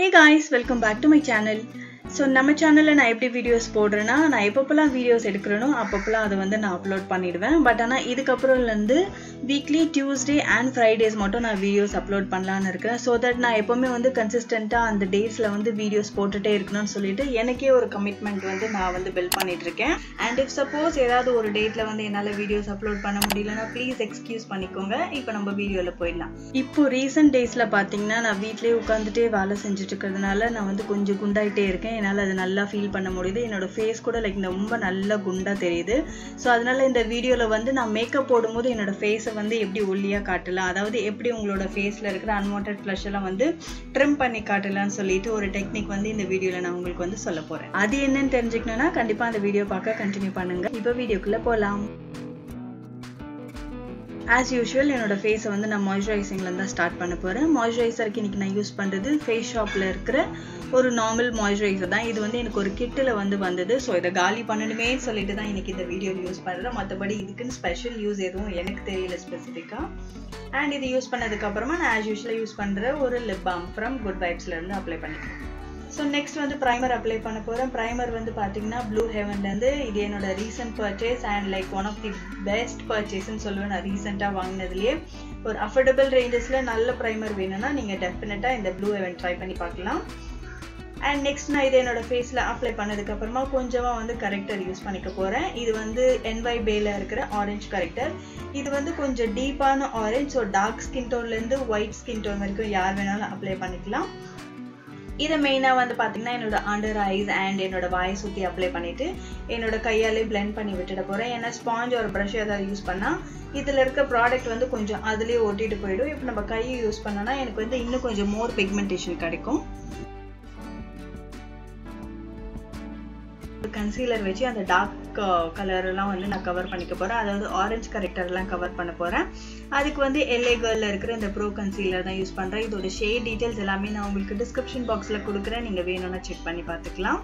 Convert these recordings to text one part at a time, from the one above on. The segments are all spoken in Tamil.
hey guys welcome back to my channel so நம்ம சேனலில் நான் எப்படி வீடியோஸ் போடுறேன்னா நான் எப்பப்போலாம் வீடியோஸ் எடுக்கிறேனோ அப்பப்போலாம் அதை வந்து நான் அப்லோட் பண்ணிடுவேன் பட் ஆனால் இதுக்கப்புறம்லேருந்து வீக்லி டியூஸ்டே அண்ட் ஃப்ரைடேஸ் மட்டும் நான் வீடியோஸ் அப்லோட் பண்ணலான்னு இருக்கேன் ஸோ தட் நான் எப்போவுமே வந்து கன்சிஸ்டண்ட்டாக அந்த டேஸில் வந்து வீடியோஸ் போட்டுகிட்டே இருக்கணும்னு சொல்லிட்டு எனக்கே ஒரு கமிட்மெண்ட் வந்து நான் வந்து பில்ட் பண்ணிட்டு இருக்கேன் அண்ட் இஃப் சப்போஸ் ஏதாவது ஒரு டேட்டில் வந்து என்னால் வீடியோஸ் அப்லோட் பண்ண முடியலன்னா ப்ளீஸ் எக்ஸ்கியூஸ் பண்ணிக்கோங்க இப்போ நம்ம வீடியோவில் போயிடலாம் இப்போ ரீசெண்ட் டேஸில் பார்த்தீங்கன்னா நான் வீட்லேயே உட்காந்துட்டே வேலை செஞ்சுட்டு இருக்கிறதுனால நான் வந்து கொஞ்சம் குண்டாயிட்டே இருக்கேன் என்னால் அது நல்லா ஃபீல் பண்ண முடியுது என்னோட ஃபேஸ் கூட லைக் ரொம்ப நல்ல குண்டாக தெரியுது ஸோ அதனால இந்த வீடியோவில் வந்து நான் மேக்கப் போடும்போது என்னோட ஃபேஸை வந்து எப்படி ஒல்லியாக காட்டலாம் அதாவது எப்படி உங்களோட ஃபேஸில் இருக்கிற அன்வான்ட் ஃப்ளஷ் எல்லாம் வந்து ட்ரிம் பண்ணி காட்டலாம்னு சொல்லிட்டு ஒரு டெக்னிக் வந்து இந்த வீடியோவில் நான் உங்களுக்கு வந்து சொல்ல போகிறேன் அது என்னன்னு தெரிஞ்சுக்கணும்னா கண்டிப்பாக அந்த வீடியோ பார்க்க கண்டினியூ பண்ணுங்க இப்போ வீடியோக்குள்ளே போகலாம் ஆஸ் யூஷுவல் என்னோட ஃபேஸை வந்து நான் மாய்ஸ்சரைசிங்லேருந்து தான் ஸ்டார்ட் பண்ண போகிறேன் மாய்ஸ்சரைசருக்கு இன்றைக்கி நான் யூஸ் பண்ணுறது ஃபேஸ் ஷாப்பில் இருக்கிற ஒரு நார்மல் மாய்ஸ்சரைசர் தான் இது வந்து எனக்கு ஒரு கிட்டில் வந்து வந்தது ஸோ இதை காலி பண்ணணுமே சொல்லிட்டு தான் எனக்கு இந்த வீடியோ யூஸ் பண்ணுறேன் மற்றபடி இதுக்குன்னு ஸ்பெஷல் யூஸ் எதுவும் எனக்கு தெரியல ஸ்பெசிஃபிக்காக அண்ட் இது யூஸ் பண்ணதுக்கப்புறமா நான் ஆஸ் யூஷுவலாக யூஸ் பண்ணுற ஒரு லிப் பாம் ஃப்ரம் குட் வைப்ஸ்லேருந்து அப்ளை பண்ணிக்கிறேன் ஸோ நெக்ஸ்ட் வந்து ப்ரைமர் அப்ளை பண்ண போகிறேன் ப்ரைமர் வந்து பார்த்தீங்கன்னா ப்ளூ ஹெவன்லேருந்து இது என்னோட recent purchase and like one of the best பர்ச்சேஸ்ன்னு சொல்லுவேன் நான் ரீசெண்டாக வாங்கினதுலேயே ஒரு அஃபோர்டபுள் ரேஞ்சஸில் நல்ல ப்ரைமர் வேணும்னா நீங்கள் டெஃபினட்டாக இந்த ப்ளூ ஹெவன் ட்ரை பண்ணி பார்க்கலாம் அண்ட் நெக்ஸ்ட் நான் இதை என்னோட ஃபேஸில் அப்ளை பண்ணதுக்கப்புறமா கொஞ்சமாக வந்து கரெக்டர் யூஸ் பண்ணிக்க போகிறேன் இது வந்து என்ஒய் பேல இருக்கிற ஆரஞ்சு கரெக்டர் இது வந்து கொஞ்சம் டீப்பான ஆரஞ்ச் ஸோ டார்க் ஸ்கின் டோன்லேருந்து ஒயிட் ஸ்கின் டோன் வரைக்கும் யார் வேணாலும் அப்ளை பண்ணிக்கலாம் இதை மெயினாக வந்து பார்த்தீங்கன்னா என்னோட அண்டர் ஐஸ் அண்ட் என்னோட வாயை சுற்றி அப்ளை பண்ணிவிட்டு என்னோட கையாலே பிளெண்ட் பண்ணி விட்டுட போகிறேன் ஏன்னா ஸ்பாஞ்ச் ஒரு ப்ரஷ் ஏதாவது யூஸ் பண்ணால் இதில் இருக்க ப்ராடக்ட் வந்து கொஞ்சம் அதுலேயே ஒட்டிட்டு போயிடும் இப்போ நம்ம கையை யூஸ் பண்ணோன்னா எனக்கு வந்து இன்னும் கொஞ்சம் மோர் பிக்மெண்டேஷன் கிடைக்கும் கன்சீலர் வச்சு அந்த டார்க் கலர்லாம் வந்து நான் கவர் பண்ணிக்க போகிறேன் அதாவது ஆரஞ்சு கரெக்டர்லாம் கவர் பண்ண போகிறேன் அதுக்கு வந்து எல்ஏ கேர்லில் இருக்கிற இந்த ப்ரோ கன்சீலர் தான் யூஸ் பண்ணுறேன் இதோட ஷேட் டீட்டெயில்ஸ் எல்லாமே நான் உங்களுக்கு டிஸ்கிரிப்ஷன் பாக்ஸில் கொடுக்குறேன் நீங்கள் வேணும்னா செக் பண்ணி பார்த்துக்கலாம்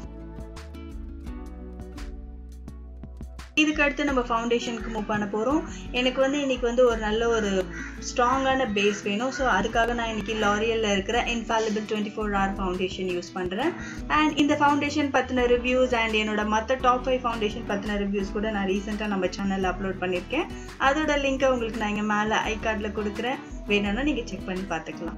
இதுக்கு அடுத்து நம்ம ஃபவுண்டேஷனுக்கு மூவ் பண்ண போகிறோம் எனக்கு வந்து இன்னைக்கு வந்து ஒரு நல்ல ஒரு ஸ்ட்ராங்கான பேஸ் வேணும் ஸோ அதுக்காக நான் இன்னைக்கு லாரியலில் இருக்கிற infallible twenty four hour foundation use பண்ணுறேன் அண்ட் இந்த ஃபவுண்டேஷன் பற்றின ரிவ்யூஸ் அண்ட் என்னோட மற்ற டாப் ஃபைவ் ஃபவுண்டேஷன் பற்றின ரிவ்யூஸ் கூட நான் ரீசெண்டாக நம்ம சேனலில் அப்லோட் பண்ணியிருக்கேன் அதோட லிங்க்கை உங்களுக்கு நான் இங்கே மேலே ஐ கார்டில் கொடுக்குறேன் வேணும்னா நீங்கள் செக் பண்ணி பார்த்துக்கலாம்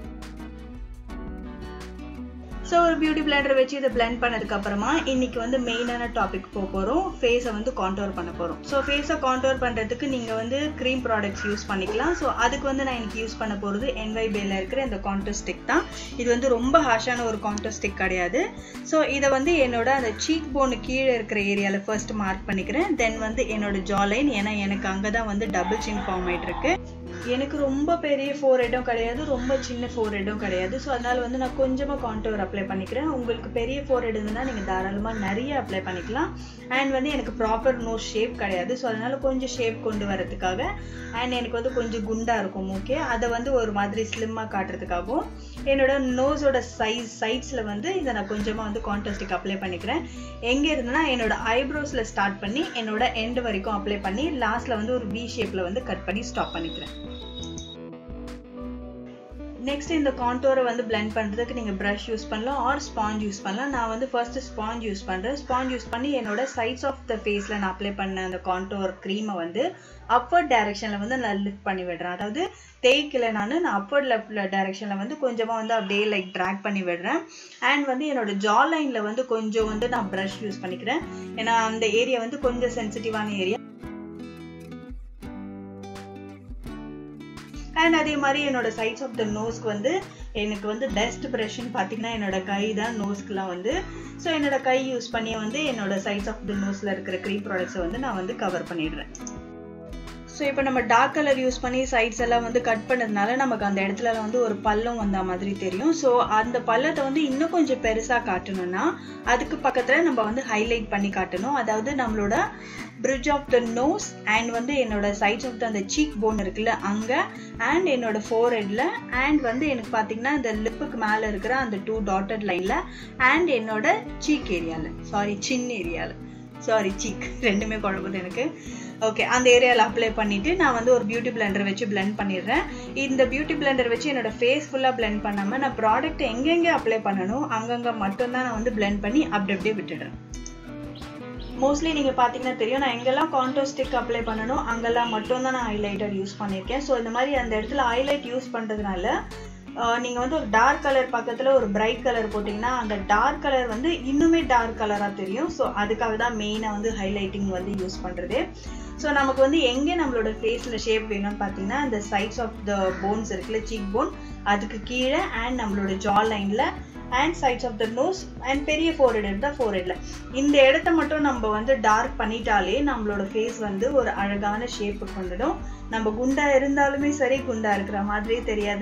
ஸோ ஒரு பியூட்டி பிளெண்டர் வச்சு இதை பிளெண்ட் பண்ணதுக்கு அப்புறமா இன்னைக்கு வந்து மெயினான டாபிக் போக போகிறோம் ஃபேஸை வந்து கான்டோர் பண்ண போகிறோம் ஸோ ஃபேஸை கான்டோர் பண்ணுறதுக்கு நீங்கள் வந்து க்ரீம் ப்ராடக்ட்ஸ் யூஸ் பண்ணிக்கலாம் ஸோ அதுக்கு வந்து நான் இன்னைக்கு யூஸ் பண்ண போகிறது என்வை பேல இருக்கிற இந்த கான்டோர் ஸ்டிக் தான் இது வந்து ரொம்ப ஹாஷான ஒரு கான்டோர் ஸ்டிக் கிடையாது ஸோ இதை வந்து என்னோட அந்த சீக் போனு கீழே இருக்கிற ஏரியாவில் ஃபர்ஸ்ட் மார்க் பண்ணிக்கிறேன் தென் வந்து என்னோட ஜாலைன் ஏன்னா எனக்கு அங்கே தான் வந்து டபுள் சின் ஃபார்ம் ஆகிட்டு இருக்கு எனக்கு ரொம்ப பெரிய ஃபோர் ஹெட்டும் கிடையாது ரொம்ப சின்ன ஃபோர் ஹெட்டும் கிடையாது ஸோ அதனால வந்து நான் கொஞ்சமாக கான்டோர் அப்ளை பண்ணிக்கிறேன் உங்களுக்கு பெரிய ஃபோர் ஹெட் இருந்ததுன்னா நீங்கள் தாராளமாக நிறைய அப்ளை பண்ணிக்கலாம் அண்ட் வந்து எனக்கு ப்ராப்பர் நோ ஷேப் கிடையாது ஸோ அதனால கொஞ்சம் ஷேப் கொண்டு வரதுக்காக அண்ட் எனக்கு வந்து கொஞ்சம் குண்டாக இருக்கும் ஓகே அதை வந்து ஒரு மாதிரி ஸ்லிம்மாக காட்டுறதுக்காகவும் என்னோட நோஸோட சைஸ் சைட்ஸில் வந்து இதை நான் கொஞ்சமாக வந்து கான்டஸ்டிக் அப்ளை பண்ணிக்கிறேன் எங்கே இருந்தேன்னா என்னோட ஐப்ரோஸில் ஸ்டார்ட் பண்ணி என்னோட எண்டு வரைக்கும் அப்ளை பண்ணி லாஸ்ட்டில் வந்து ஒரு வி ஷேப்பில் வந்து கட் பண்ணி ஸ்டாப் பண்ணிக்கிறேன் நெக்ஸ்ட் இந்த கான்டோரை வந்து பிளெண்ட் பண்ணுறதுக்கு நீங்கள் ப்ரஷ் யூஸ் பண்ணலாம் ஆர் ஸ்பாஞ்ச் யூஸ் பண்ணலாம் நான் வந்து ஃபர்ஸ்ட் ஸ்பாஞ்ச் யூஸ் பண்ணுறேன் ஸ்பாஞ்ச் யூஸ் பண்ணி என்னோட சைட்ஸ் ஆஃப் த ஃபேஸில் நான் அப்ளை பண்ண அந்த கான்டோர் க்ரீமை வந்து அப்வர்ட் டைரக்ஷனில் வந்து நான் லிஃப்ட் பண்ணி விடுறேன் அதாவது தேய்க்கல நான் நான் அப்வர்ட் லெஃப்ட் டைரக்ஷனில் வந்து கொஞ்சமாக வந்து அப்படியே லைக் ட்ராக் பண்ணி விடுறேன் அண்ட் வந்து என்னோட ஜா லைனில் வந்து கொஞ்சம் வந்து நான் ப்ரஷ் யூஸ் பண்ணிக்கிறேன் ஏன்னா அந்த ஏரியா வந்து கொஞ்சம் சென்சிட்டிவான ஏரியா அண்ட் அதே மாதிரி என்னோட சைட்ஸ் ஆஃப் த நோஸ்க்கு வந்து எனக்கு வந்து பெஸ்ட் ப்ரஷ்ன்னு பார்த்தீங்கன்னா என்னோட கை தான் நோஸ்க்குலாம் வந்து ஸோ என்னோட கை யூஸ் பண்ணி வந்து என்னோட சைட்ஸ் ஆஃப் த நோஸில் இருக்கிற க்ரீம் ப்ராடக்ட்ஸை வந்து நான் வந்து கவர் பண்ணிடுறேன் ஸோ இப்போ நம்ம டார்க் கலர் யூஸ் பண்ணி சைட்ஸ் எல்லாம் வந்து கட் பண்ணதுனால நமக்கு அந்த இடத்துல வந்து ஒரு பள்ளம் வந்த மாதிரி தெரியும் ஸோ அந்த பள்ளத்தை வந்து இன்னும் கொஞ்சம் பெருசாக காட்டணும்னா அதுக்கு பக்கத்தில் நம்ம வந்து ஹைலைட் பண்ணி காட்டணும் அதாவது நம்மளோட bridge of the nose and வந்து என்னோட சைட்ஸ் ஆஃப் த அந்த சீக் போன் இருக்குல்ல அங்கே அண்ட் என்னோட ஃபோர் ஹெட்ல அண்ட் வந்து எனக்கு பார்த்தீங்கன்னா இந்த லிப்புக்கு மேலே இருக்கிற அந்த டூ டாட்டட் லைனில் அண்ட் என்னோட சீக் ஏரியாவில் சாரி சின் ஏரியாவில் சாரி சீக் ரெண்டுமே குழம்புது எனக்கு ஓகே அந்த ஏரியாவில் அப்ளை பண்ணிட்டு நான் வந்து ஒரு பியூட்டி பிளெண்டர் வச்சு பிளெண்ட் பண்ணிடுறேன் இந்த பியூட்டி பிளெண்டர் வச்சு என்னோட ஃபேஸ் ஃபுல்லாக பிளெண்ட் பண்ணாமல் நான் ப்ராடக்ட் எங்கெங்கே அப்ளை பண்ணணும் அங்கங்கே மட்டும்தான் நான் வந்து பிளெண்ட் பண்ணி அப்படி அப்படியே விட்டுடுறேன் மோஸ்ட்லி நீங்கள் பார்த்தீங்கன்னா தெரியும் நான் எங்கெல்லாம் கான்டோ ஸ்டிக் அப்ளை பண்ணணும் அங்கெல்லாம் மட்டும்தான் நான் ஹைலைட்டர் யூஸ் பண்ணியிருக்கேன் ஸோ இந்த மாதிரி அந்த இடத்துல ஹைலைட் யூஸ் பண்ணுறதுனால நீங்கள் வந்து ஒரு டார்க் கலர் பக்கத்தில் ஒரு பிரைட் கலர் போட்டிங்கன்னா அந்த டார்க் கலர் வந்து இன்னுமே டார்க் கலராக தெரியும் ஸோ அதுக்காக தான் மெயினாக வந்து ஹைலைட்டிங் வந்து யூஸ் பண்ணுறது ஸோ நமக்கு வந்து எங்கே நம்மளோட ஃபேஸில் ஷேப் வேணும்னு பார்த்தீங்கன்னா இந்த சைட்ஸ் ஆஃப் த போன்ஸ் இருக்குல்ல சீக் போன் அதுக்கு கீழே அண்ட் நம்மளோட ஜா லைனில் and sides of the nose and பெரிய ஃபோர்ஹெட் இருந்தால் ஃபோர்ஹெட்ல இந்த இடத்த மட்டும் நம்ம வந்து டார்க் பண்ணிட்டாலே நம்மளோட ஃபேஸ் வந்து ஒரு அழகான ஷேப்புக்கு வந்துடும் நம்ம குண்டா இருந்தாலுமே சரி குண்டா இருக்கிற மாதிரியே தெரியாது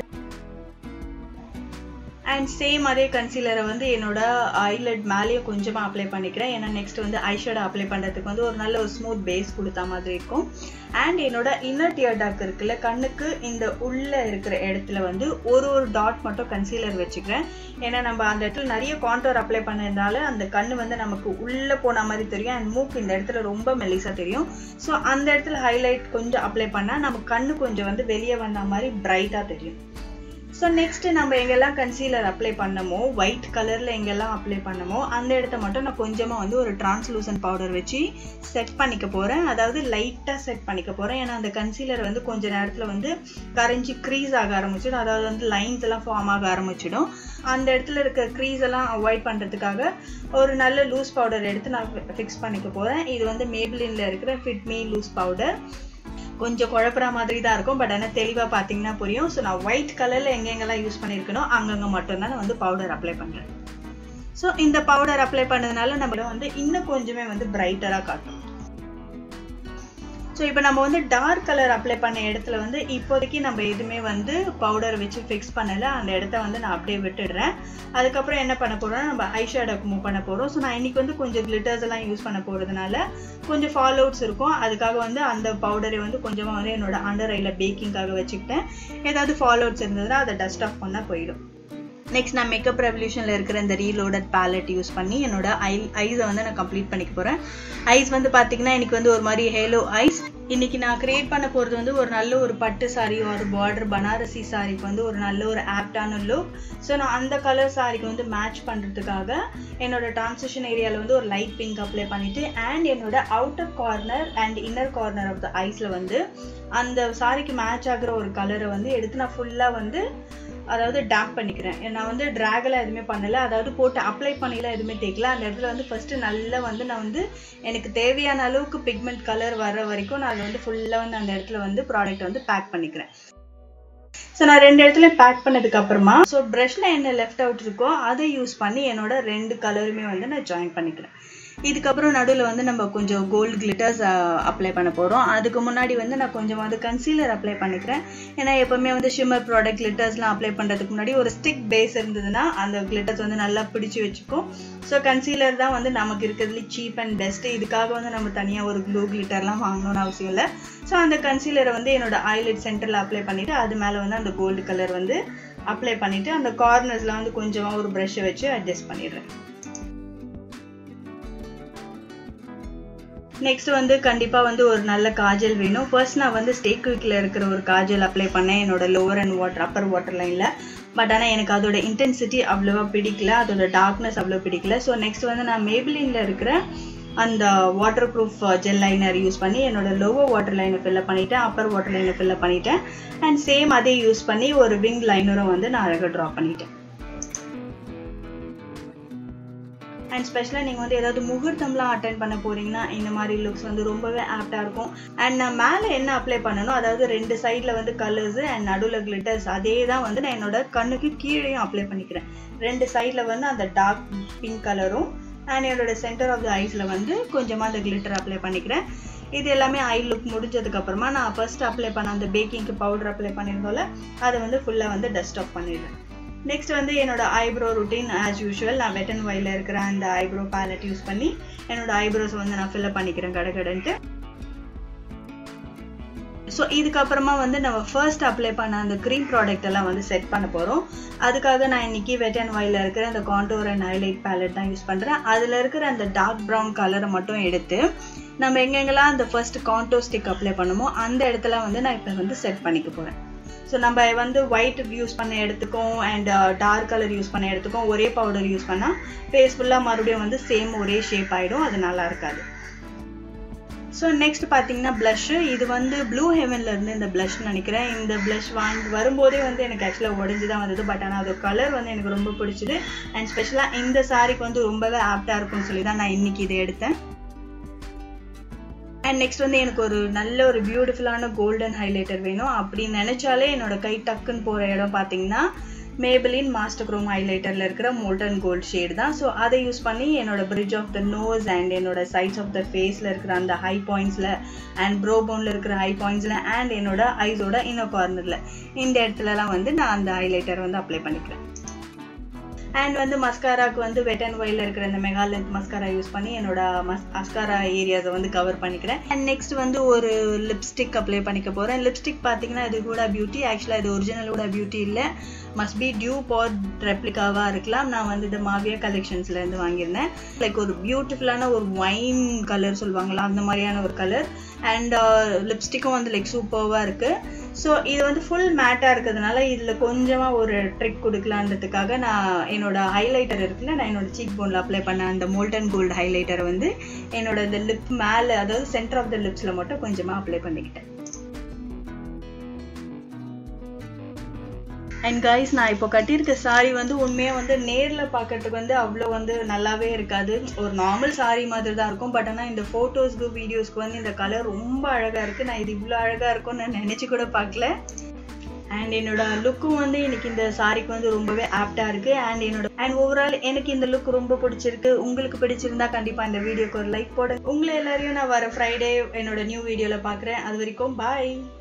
அண்ட் சேம் அதே கன்சீலரை வந்து என்னோட ஐலட் மேலேயும் கொஞ்சமாக அப்ளை பண்ணிக்கிறேன் ஏன்னா நெக்ஸ்ட் வந்து ஐஷேடோ அப்ளை பண்ணுறதுக்கு வந்து ஒரு நல்ல ஒரு ஸ்மூத் பேஸ் கொடுத்த மாதிரி இருக்கும் அண்ட் என்னோட இன்னர் டியர் டாக் இருக்குல்ல கண்ணுக்கு இந்த உள்ள இருக்கிற இடத்துல வந்து ஒரு ஒரு டாட் மட்டும் கன்சீலர் வச்சுக்கிறேன் ஏன்னா நம்ம அந்த இடத்துல நிறைய கான்டோர் அப்ளை பண்ணதுனால அந்த கண்ணு வந்து நமக்கு உள்ளே போன மாதிரி தெரியும் அண்ட் மூக்கு இந்த இடத்துல ரொம்ப மெலிசாக தெரியும் ஸோ அந்த இடத்துல ஹைலைட் கொஞ்சம் அப்ளை பண்ணால் நம்ம கண்ணு கொஞ்சம் வந்து வெளியே வந்த மாதிரி பிரைட்டாக தெரியும் ஸோ நெக்ஸ்ட் நம்ம எங்கெல்லாம் கன்சீலர் அப்ளை பண்ணமோ ஒயிட் கலரில் எங்கெல்லாம் அப்ளை பண்ணமோ அந்த இடத்த மட்டும் நான் கொஞ்சமாக வந்து ஒரு டிரான்ஸ்லூசன் பவுடர் வச்சு செட் பண்ணிக்க போகிறேன் அதாவது லைட்டாக செட் பண்ணிக்க போகிறேன் ஏன்னா அந்த கன்சீலர் வந்து கொஞ்ச நேரத்தில் வந்து கரைஞ்சி க்ரீஸ் ஆக ஆரம்பிச்சிடும் அதாவது வந்து லைன்ஸ் எல்லாம் ஃபார்ம் ஆக ஆரம்பிச்சிடும் அந்த இடத்துல இருக்க க்ரீஸ் எல்லாம் அவாய்ட் பண்ணுறதுக்காக ஒரு நல்ல லூஸ் பவுடர் எடுத்து நான் ஃபிக்ஸ் பண்ணிக்க போகிறேன் இது வந்து மேபிளின்ல இருக்கிற ஃபிட் மீ லூஸ் பவுடர் கொஞ்சம் குழப்புற மாதிரி தான் இருக்கும் பட் ஆனால் தெளிவாக பார்த்தீங்கன்னா புரியும் ஸோ நான் ஒயிட் கலரில் எங்கெங்கெல்லாம் யூஸ் பண்ணியிருக்கணும் அங்கங்கே மட்டும்தான் நான் வந்து பவுடர் அப்ளை பண்ணுறேன் ஸோ இந்த பவுடர் அப்ளை பண்ணதுனால நம்மள வந்து இன்னும் கொஞ்சமே வந்து பிரைட்டராக காட்டும் ஸோ இப்போ நம்ம வந்து டார்க் கலர் அப்ளை பண்ண இடத்துல வந்து இப்போதைக்கு நம்ம எதுவுமே வந்து பவுடர் வச்சு ஃபிக்ஸ் பண்ணலை அந்த இடத்த வந்து நான் அப்படியே விட்டுடுறேன் அதுக்கப்புறம் என்ன பண்ண போகிறோம் நம்ம ஐஷேடோக்கு மூவ் பண்ண போகிறோம் ஸோ நான் இன்னைக்கு வந்து கொஞ்சம் கிளிட்டர்ஸ் எல்லாம் யூஸ் பண்ண போகிறதுனால கொஞ்சம் ஃபால் அவுட்ஸ் இருக்கும் அதுக்காக வந்து அந்த பவுடரை வந்து கொஞ்சமாக வந்து என்னோட அண்டர் ஐயில் பேக்கிங்காக வச்சுக்கிட்டேன் ஏதாவது ஃபால் அவுட்ஸ் இருந்ததுன்னா அதை டஸ்ட் ஆஃப் பண்ணால் போயிடும் நெக்ஸ்ட் நான் மேக்கப் ரெவல்யூஷனில் இருக்கிற இந்த ரீலோடட் பேலட் யூஸ் பண்ணி என்னோட ஐ ஐஸை வந்து நான் கம்ப்ளீட் பண்ணிக்க போகிறேன் ஐஸ் வந்து பார்த்தீங்கன்னா எனக்கு வந்து ஒரு மாதிரி ஹேலோ ஐஸ் இன்னைக்கு நான் கிரியேட் பண்ண போகிறது வந்து ஒரு நல்ல ஒரு பட்டு சாரி ஒரு பார்டர் பனாரசி சாரிக்கு வந்து ஒரு நல்ல ஒரு ஆப்டான லுக் ஸோ நான் அந்த கலர் சாரிக்கு வந்து மேட்ச் பண்ணுறதுக்காக என்னோட டிரான்சிஷன் ஏரியாவில் வந்து ஒரு லைட் பிங்க் அப்ளை பண்ணிவிட்டு அண்ட் என்னோட outer corner and inner corner of the ஐஸில் வந்து அந்த சாரிக்கு மேட்ச் ஆகிற ஒரு கலரை வந்து எடுத்து நான் ஃபுல்லாக வந்து அதாவது டேம்ப் பண்ணிக்கிறேன் நான் வந்து ட்ராகெல்லாம் எதுவுமே பண்ணலை அதாவது போட்டு அப்ளை பண்ணிலாம் எதுவுமே தேய்க்கல அந்த இடத்துல வந்து ஃபஸ்ட்டு நல்லா வந்து நான் வந்து எனக்கு தேவையான அளவுக்கு பிக்மெண்ட் கலர் வர வரைக்கும் நான் அதை வந்து ஃபுல்லாக வந்து அந்த இடத்துல வந்து ப்ராடக்ட் வந்து பேக் பண்ணிக்கிறேன் ஸோ நான் ரெண்டு இடத்துல பேக் பண்ணதுக்கு அப்புறமா ஸோ ப்ரஷ்ல என்ன லெஃப்ட் அவுட் இருக்கோ அதை யூஸ் பண்ணி என்னோட ரெண்டு கலருமே வந்து நான் ஜாயின் பண்ணிக்கிறேன் இதுக்கப்புறம் நடுவில் வந்து நம்ம கொஞ்சம் கோல்டு கிளிட்டர்ஸ் அப்ளை பண்ண போகிறோம் அதுக்கு முன்னாடி வந்து நான் கொஞ்சம் வந்து கன்சீலர் அப்ளை பண்ணிக்கிறேன் ஏன்னா எப்போவுமே வந்து ஷிம்மர் ப்ராடக்ட் கிளிட்டர்ஸ்லாம் அப்ளை பண்ணுறதுக்கு முன்னாடி ஒரு ஸ்டிக் பேஸ் இருந்ததுன்னா அந்த கிளிட்டர்ஸ் வந்து நல்லா பிடிச்சி வச்சுக்கும் ஸோ கன்சீலர் தான் வந்து நமக்கு இருக்கிறதுல சீப் அண்ட் பெஸ்ட்டு இதுக்காக வந்து நம்ம தனியாக ஒரு க்ளூ கிளிட்டர்லாம் வாங்கணும்னு அவசியம் இல்லை ஸோ அந்த கன்சீலரை வந்து என்னோட ஐலைட் சென்டரில் அப்ளை பண்ணிவிட்டு அது மேலே வந்து அந்த கோல்டு கலர் வந்து அப்ளை பண்ணிவிட்டு அந்த கார்னர்ஸில் வந்து கொஞ்சமாக ஒரு ப்ரஷ்ஷை வச்சு அட்ஜஸ்ட் பண்ணிடுறேன் நெக்ஸ்ட் வந்து கண்டிப்பாக வந்து ஒரு நல்ல காஜல் வேணும் ஃபர்ஸ்ட் நான் வந்து ஸ்டேக் குவிக்கில் இருக்கிற ஒரு காஜல் அப்ளை பண்ணேன் என்னோட lower and water upper water லைனில் பட் ஆனால் எனக்கு அதோட இன்டென்சிட்டி அவ்வளோவா பிடிக்கல அதோட டார்க்னஸ் அவ்வளோ பிடிக்கல ஸோ நெக்ஸ்ட் வந்து நான் மேபிளினில் இருக்கிற அந்த waterproof gel liner use பண்ணி என்னோட லோவர் வாட்டர் லைனை ஃபில்அப் பண்ணிட்டேன் அப்பர் வாட்டர் லைனை ஃபில்அப் பண்ணிட்டேன் அண்ட் சேம் அதே யூஸ் பண்ணி ஒரு விங் லைனரும் வந்து நான் அழகாக ட்ரா பண்ணிட்டேன் அண்ட் ஸ்பெஷலாக நீங்கள் வந்து ஏதாவது முகூர்த்தம்லாம் அட்டன் பண்ண போறீங்கன்னா இந்த மாதிரி லுக்ஸ் வந்து ரொம்பவே ஆப்டாக இருக்கும் அண்ட் நான் மேலே என்ன அப்ளை பண்ணணும் அதாவது ரெண்டு சைடில் வந்து கலர்ஸ் அண்ட் நடுவில் கிளிட்டர்ஸ் அதே தான் வந்து நான் என்னோட கண்ணுக்கு கீழேயும் அப்ளை பண்ணிக்கிறேன் ரெண்டு சைடில் வந்து அந்த டார்க் பிங்க் கலரும் அண்ட் என்னோட சென்டர் ஆஃப் த ஐஸில் வந்து கொஞ்சமாக அந்த கிளிட்டர் அப்ளை பண்ணிக்கிறேன் இது எல்லாமே ஐ லுக் முடிஞ்சதுக்கு அப்புறமா நான் ஃபர்ஸ்ட் அப்ளை பண்ண அந்த பேக்கிங்க்கு பவுடர் அப்ளை பண்ணியிருந்தோம்ல அதை வந்து ஃபுல்லாக வந்து டஸ்ட் ஆஃப் பண்ணிடுறேன் நெக்ஸ்ட் வந்து என்னோட ஐப்ரோ ருட்டீன் ஆஸ் யூஷுவல் நான் வெட் அண்ட் ஒயில இருக்கிற அந்த ஐப்ரோ பேலட் யூஸ் பண்ணி என்னோட ஐப்ரோஸ் வந்து நான் ஃபில்அப் பண்ணிக்கிறேன் கடகடன்ட்டு ஸோ ஸோ இதுக்கப்புறமா வந்து நம்ம ஃபர்ஸ்ட் அப்ளை பண்ண அந்த க்ரீம் ப்ராடக்ட் எல்லாம் வந்து செட் பண்ண போகிறோம் அதுக்காக நான் இன்னைக்கு வெட் அண்ட் ஒயில இருக்கிற அந்த காண்டோர் அண்ட் ஹைலைட் பேலட் தான் யூஸ் பண்ணுறேன் அதில் இருக்கிற அந்த டார்க் ப்ரௌன் கலரை மட்டும் எடுத்து நம்ம எங்கெங்கெல்லாம் அந்த ஃபர்ஸ்ட் காண்டோ ஸ்டிக் அப்ளை பண்ணுமோ அந்த இடத்துல வந்து நான் இப்போ வந்து செட் பண்ணிக்க போகிறேன் ஸோ நம்ம வந்து ஒயிட் யூஸ் பண்ண இடத்துக்கும் அண்ட் டார்க் கலர் யூஸ் பண்ண இடத்துக்கும் ஒரே பவுடர் யூஸ் பண்ணால் ஃபேஸ் ஃபுல்லாக மறுபடியும் வந்து சேம் ஒரே ஷேப் ஆகிடும் அது நல்லா இருக்காது ஸோ நெக்ஸ்ட் பார்த்தீங்கன்னா ப்ளஷ்ஷு இது வந்து ப்ளூ ஹெவன்ல இருந்து இந்த ப்ளஷ் நினைக்கிறேன் இந்த ப்ளஷ் வாங்கி வரும்போதே வந்து எனக்கு ஆக்சுவலாக உடஞ்சி தான் வந்தது பட் ஆனால் அது கலர் வந்து எனக்கு ரொம்ப பிடிச்சிது அண்ட் ஸ்பெஷலாக இந்த சாரிக்கு வந்து ரொம்பவே ஆப்டாக இருக்கும்னு சொல்லி தான் நான் இன்னைக்கு இதை எடுத்தேன் அண்ட் நெக்ஸ்ட் வந்து எனக்கு ஒரு நல்ல ஒரு பியூட்டிஃபுல்லான கோல்டன் ஹைலைட்டர் வேணும் அப்படின்னு நினைச்சாலே என்னோட கை டக்குன்னு போகிற இடம் பார்த்தீங்கன்னா மேபிளின் மாஸ்டர் க்ரோம் ஹைலைட்டரில் இருக்கிற மோல்டன் கோல்ட் ஷேட் தான் ஸோ அதை யூஸ் பண்ணி என்னோட bridge of the nose and என்னோட சைட்ஸ் ஆஃப் த ஃபேஸில் இருக்கிற அந்த ஹை பாயிண்ட்ஸில் அண்ட் ப்ரோ போனில் இருக்கிற ஹை பாயிண்ட்ஸில் அண்ட் என்னோட ஐஸோட இன்னொரு கார்னரில் இந்த இடத்துலலாம் வந்து நான் அந்த ஹைலைட்டர் வந்து அப்ளை பண்ணிக்கிறேன் அண்ட் வந்து மஸ்காராக்கு வந்து வெட் அண்ட் ஒயில் இருக்கிற இந்த மெகா லென்த் மஸ்காரா யூஸ் பண்ணி என்னோட மஸ் மஸ்காரா ஏரியாஸை வந்து கவர் பண்ணிக்கிறேன் அண்ட் நெக்ஸ்ட் வந்து ஒரு லிப்ஸ்டிக் அப்ளை பண்ணிக்க போகிறேன் லிப்ஸ்டிக் பார்த்தீங்கன்னா இது கூட பியூட்டி ஆக்சுவலாக இது ஒரிஜினல் கூட பியூட்டி இல்லை மஸ்ட் பி டியூ பாட் ரெப்ளிகாவாக இருக்கலாம் நான் வந்து இது மாவியா கலெக்ஷன்ஸ்லேருந்து வாங்கியிருந்தேன் லைக் ஒரு பியூட்டிஃபுல்லான ஒரு ஒயின் கலர் சொல்லுவாங்களா அந்த மாதிரியான ஒரு கலர் அண்ட் லிப்ஸ்டிக்கும் வந்து லைக் சூப்பர்வாக இருக்குது ஸோ இது வந்து ஃபுல் மேட்டாக இருக்கிறதுனால இதில் கொஞ்சமாக ஒரு ட்ரிக் கொடுக்கலான்றதுக்காக நான் என்னோட ஹைலைட்டர் இருக்குல்ல நான் என்னோட சீக் போனில் அப்ளை பண்ண அந்த மோல்டன் கோல்டு ஹைலைட்டரை வந்து என்னோட இந்த லிப் மேலே அதாவது சென்டர் ஆஃப் த லிப்ஸில் மட்டும் கொஞ்சமாக அப்ளை பண்ணிக்கிட்டேன் அண்ட் கைஸ் நான் இப்போ கட்டியிருக்க சாரி வந்து உண்மையாக வந்து நேரில் பார்க்கறதுக்கு வந்து அவ்வளோ வந்து நல்லாவே இருக்காது ஒரு நார்மல் சாரி மாதிரி தான் இருக்கும் பட் ஆனால் இந்த ஃபோட்டோஸ்க்கு வீடியோஸ்க்கு வந்து இந்த கலர் ரொம்ப அழகாக இருக்குது நான் இது இவ்வளோ அழகாக இருக்கும்னு நான் நினச்சி கூட பார்க்கல அண்ட் என்னோட லுக்கும் வந்து எனக்கு இந்த சாரிக்கு வந்து ரொம்பவே ஆப்டாக இருக்குது அண்ட் என்னோட அண்ட் ஓவரால் எனக்கு இந்த லுக் ரொம்ப பிடிச்சிருக்கு உங்களுக்கு பிடிச்சிருந்தா கண்டிப்பாக இந்த வீடியோக்கு ஒரு லைக் போடுங்க உங்களை எல்லாரையும் நான் வர ஃப்ரைடே என்னோட நியூ வீடியோவில் பார்க்குறேன் அது வரைக்கும் பாய்